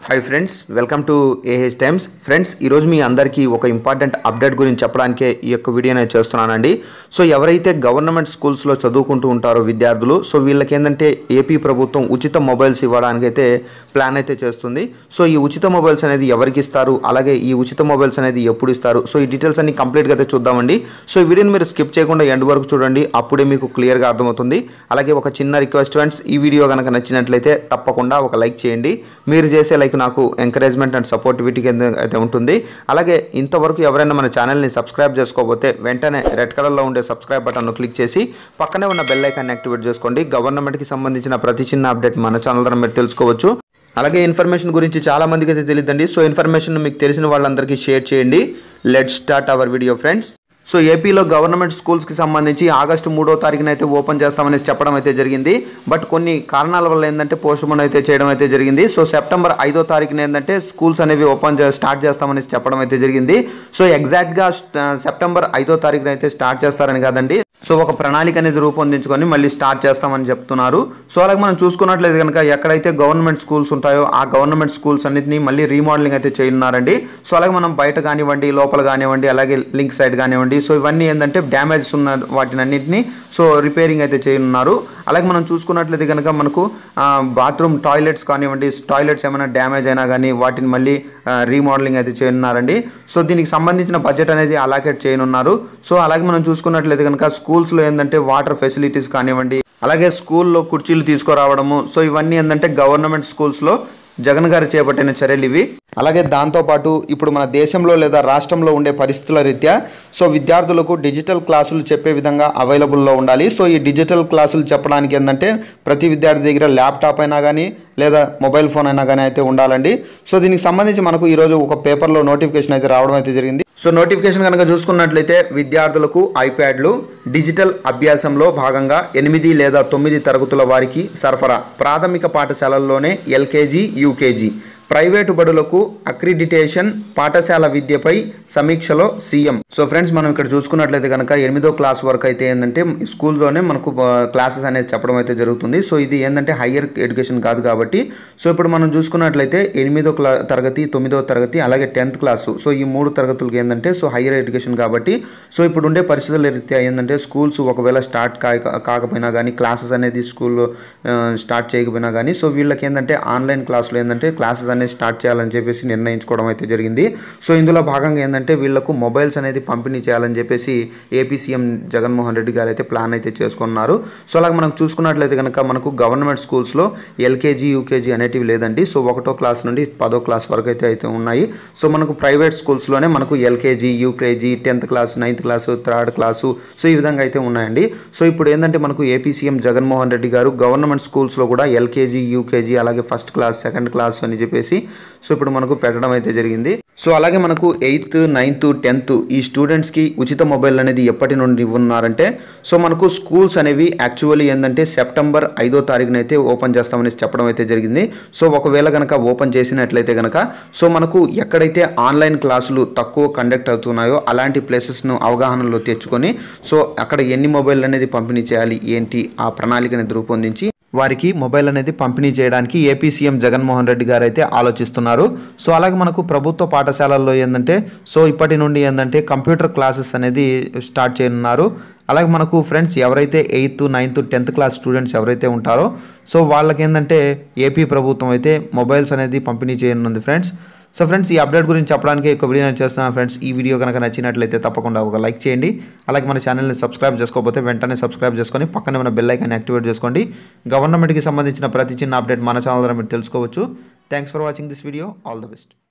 hi friends welcome to AH times friends ఈరోజు మీ అందరికీ ఒక ఇంపార్టెంట్ అప్డేట్ గురించి చెప్పడానికే ఈ యొక్క వీడియో నేను చేస్తున్నానండి సో ఎవరైతే గవర్నమెంట్ స్కూల్స్లో చదువుకుంటూ ఉంటారో విద్యార్థులు సో వీళ్ళకి ఏంటంటే ఏపీ ప్రభుత్వం ఉచిత మొబైల్స్ ఇవ్వడానికైతే ప్లాన్ అయితే చేస్తుంది సో ఈ ఉచిత మొబైల్స్ అనేది ఎవరికి ఇస్తారు అలాగే ఈ ఉచిత మొబైల్స్ అనేది ఎప్పుడు ఇస్తారు సో ఈ డీటెయిల్స్ అన్ని కంప్లీట్గా అయితే చూద్దామండి సో ఈ వీడియోని మీరు స్కిప్ చేయకుండా ఎండ్ వరకు చూడండి అప్పుడే మీకు క్లియర్గా అర్థమవుతుంది అలాగే ఒక చిన్న రిక్వెస్ట్ ఫ్రెండ్స్ ఈ వీడియో కనుక నచ్చినట్లయితే తప్పకుండా ఒక లైక్ చేయండి మీరు చేసే లైక్ నాకు ఎంకరేజ్మెంట్ అండ్ సపోర్టివిటీ కింద అయితే ఉంటుంది అలాగే ఇంతవరకు ఎవరైనా మన ఛానల్ని సబ్స్క్రైబ్ చేసుకోకపోతే వెంటనే రెడ్ కలర్లో ఉండే సబ్స్క్రైబ్ బటన్ను క్లిక్ చేసి పక్కనే ఉన్న బెల్ ఐకాన్ని యాక్టివేట్ చేసుకోండి గవర్నమెంట్కి సంబంధించిన ప్రతి చిన్న అప్డేట్ మన ఛానల్ ద్వారా మీరు తెలుసుకోవచ్చు అలాగే ఇన్ఫర్మేషన్ గురించి చాలా మందికి అయితే తెలియదండి సో ఇన్ఫర్మేషన్ మీకు తెలిసిన వాళ్ళందరికీ షేర్ చేయండి let start our video friends so ఏపీలో గవర్నమెంట్ స్కూల్స్కి సంబంధించి ఆగస్టు మూడో తారీఖున అయితే ఓపెన్ చేస్తామని చెప్పడం అయితే జరిగింది బట్ కొన్ని కారణాల వల్ల ఏంటంటే పోస్ట్ పోన్ అయితే చేయడం అయితే జరిగింది సో సెప్టెంబర్ ఐదో తారీఖున ఏంటంటే స్కూల్స్ అనేవి ఓపెన్ చే- స్టార్ట్ చేస్తామని చెప్పడం అయితే జరిగింది సో ఎగ్జాక్ట్గా సెప్టెంబర్ ఐదో తారీఖున అయితే స్టార్ట్ చేస్తారని కాదండి సో ఒక ప్రణాళిక అనేది రూపొందించుకొని మళ్ళీ స్టార్ట్ చేస్తామని చెప్తున్నారు సో అలాగే మనం చూసుకున్నట్లయితే కనుక ఎక్కడైతే గవర్నమెంట్ స్కూల్స్ ఉంటాయో ఆ గవర్నమెంట్ స్కూల్స్ అన్నింటినీ మళ్ళీ రీమోడలింగ్ అయితే చేయనున్నారండి సో అలాగే మనం బయట కానివ్వండి లోపల కానివ్వండి అలాగే లింక్ సైడ్ కానివ్వండి సో ఇవన్నీ ఏంటంటే డ్యామేజెస్ ఉన్న వాటిని అన్నింటినీ సో రిపేరింగ్ అయితే చేయనున్నారు అలాగే మనం చూసుకున్నట్లయితే కనుక మనకు బాత్రూమ్ టాయిలెట్స్ కానివ్వండి టాయిలెట్స్ ఏమైనా డ్యామేజ్ అయినా కానీ వాటిని మళ్ళీ రీమోడలింగ్ అయితే చేయనున్నారండి సో దీనికి సంబంధించిన బడ్జెట్ అనేది అలాకేట్ చేయనున్నారు సో అలాగే మనం చూసుకున్నట్లయితే కనుక స్కూల్స్లో ఏంటంటే వాటర్ ఫెసిలిటీస్ కానివ్వండి అలాగే స్కూల్లో కుర్చీలు తీసుకురావడము సో ఇవన్నీ ఏంటంటే గవర్నమెంట్ స్కూల్స్లో జగన్ గారు చేపట్టిన చర్యలు ఇవి అలాగే దాంతోపాటు ఇప్పుడు మన దేశంలో లేదా రాష్ట్రంలో ఉండే పరిస్థితుల రీత్యా సో విద్యార్థులకు డిజిటల్ క్లాసులు చెప్పే విధంగా అవైలబుల్లో ఉండాలి సో ఈ డిజిటల్ క్లాసులు చెప్పడానికి ఏంటంటే ప్రతి విద్యార్థి దగ్గర ల్యాప్టాప్ అయినా కానీ లేదా మొబైల్ ఫోన్ అయినా కానీ అయితే ఉండాలండి సో దీనికి సంబంధించి మనకు ఈరోజు ఒక పేపర్లో నోటిఫికేషన్ అయితే రావడం అయితే జరిగింది సో నోటిఫికేషన్ కనుక చూసుకున్నట్లయితే విద్యార్థులకు ఐప్యాడ్లు డిజిటల్ అభ్యాసంలో భాగంగా ఎనిమిది లేదా తొమ్మిది తరగతుల వారికి సరఫరా ప్రాథమిక పాఠశాలల్లోనే ఎల్కేజీ యూకేజీ ప్రైవేటు బడులకు అక్రిడిటేషన్ పాఠశాల విద్యపై సమీక్షలో సీఎం సో ఫ్రెండ్స్ మనం ఇక్కడ చూసుకున్నట్లయితే కనుక ఎనిమిదో క్లాస్ వరకు అయితే ఏంటంటే స్కూల్లోనే మనకు క్లాసెస్ అనేది చెప్పడం అయితే జరుగుతుంది సో ఇది ఏంటంటే హయ్యర్ ఎడ్యుకేషన్ కాదు కాబట్టి సో ఇప్పుడు మనం చూసుకున్నట్లయితే ఎనిమిదో క్లా తరగతి తొమ్మిదో తరగతి అలాగే టెన్త్ క్లాసు సో ఈ మూడు తరగతులకి ఏంటంటే సో హయ్యర్ ఎడ్యుకేషన్ కాబట్టి సో ఇప్పుడు ఉండే పరిస్థితుల రీత్యా ఏంటంటే స్కూల్స్ ఒకవేళ స్టార్ట్ కాక కాకపోయినా కానీ క్లాసెస్ అనేది స్కూల్లో స్టార్ట్ చేయకపోయినా కానీ సో వీళ్ళకి ఏంటంటే ఆన్లైన్ క్లాసులు ఏంటంటే క్లాసెస్ అనేది స్టార్ట్ చేయాలని చెప్పేసి నిర్ణయించుకోవడం అయితే జరిగింది సో ఇందులో భాగంగా ఏంటంటే వీళ్ళకు మొబైల్స్ అనేది పంపిణీ చేయాలని చెప్పేసి ఏపీ సీఎం జగన్మోహన్ రెడ్డి గారు అయితే ప్లాన్ అయితే చేసుకున్నారు సో అలాగే మనం చూసుకున్నట్లయితే కనుక మనకు గవర్నమెంట్ స్కూల్స్లో ఎల్కేజీ యూకేజీ అనేటివి లేదండి సో ఒకటో క్లాస్ నుండి పదో క్లాస్ వరకు అయితే అయితే ఉన్నాయి సో మనకు ప్రైవేట్ స్కూల్స్లోనే మనకు LKG UKG tenth class ninth class third class so ఈ విధంగా అయితే ఉన్నాయండి సో ఇప్పుడు ఏంటంటే మనకు ఏపీ సీఎం జగన్మోహన్ రెడ్డి గారు గవర్నమెంట్ స్కూల్స్లో కూడా ఎల్కేజీ యూకేజీ అలాగే ఫస్ట్ క్లాస్ సెకండ్ క్లాస్ అని చెప్పేసి సో ఇప్పుడు మనకు పెట్టడం అయితే జరిగింది సో అలాగే మనకు ఎయిత్ నైన్త్ టెన్త్ ఈ స్టూడెంట్స్కి ఉచిత మొబైల్ అనేది ఎప్పటి నుండి ఇవ్వన్నారంటే సో మనకు స్కూల్స్ అనేవి యాక్చువల్లీ ఏంటంటే సెప్టెంబర్ ఐదో తారీఖున అయితే ఓపెన్ చేస్తామని చెప్పడం అయితే జరిగింది సో ఒకవేళ కనుక ఓపెన్ చేసినట్లయితే కనుక సో మనకు ఎక్కడైతే ఆన్లైన్ క్లాసులు తక్కువ కండక్ట్ అవుతున్నాయో అలాంటి ప్లేసెస్ను అవగాహనలో తెచ్చుకొని సో అక్కడ ఎన్ని మొబైల్ అనేది పంపిణీ చేయాలి ఏంటి ఆ ప్రణాళికని రూపొందించి వారికి మొబైల్ అనేది పంపిణీ చేయడానికి ఏపీ సీఎం జగన్మోహన్ రెడ్డి గారు అయితే ఆలోచిస్తున్నారు సో అలాగే మనకు ప్రభుత్వ పాఠశాలల్లో ఏంటంటే సో ఇప్పటి నుండి ఏంటంటే కంప్యూటర్ క్లాసెస్ అనేది స్టార్ట్ చేయనున్నారు అలాగే మనకు ఫ్రెండ్స్ ఎవరైతే eighth ninth tenth class students ఎవరైతే ఉంటారో సో వాళ్ళకి ఏంటంటే ఏపీ ప్రభుత్వం అయితే మొబైల్స్ అనేది పంపిణీ చేయనుంది ఫ్రెండ్స్ సో ఫ్రెండ్స్ ఈ అప్డేట్ గురించి చెప్పడానికి ఒక వీడియో నేను చేస్తున్నాను ఫ్రెండ్స్ ఈ వీడియో కనుక నచ్చినట్లయితే తప్పకుండా ఒక లైక్ చేయండి అలాగే మన ఛానల్ని సబ్స్క్రైబ్ చేసుకోకపోతే వెంటనే సబ్స్క్రైబ్ చేసుకొని పక్కనే ఉన్న బెల్ ఐకాన్ యాక్టివేట్ చేసుకోండి గవర్నమెంట్కి సంబంధించిన ప్రతి చిన్న అప్డేట్ మన ఛానల్ ద్వారా మీరు తెలుసుకోవచ్చు thanks for watching this video all the best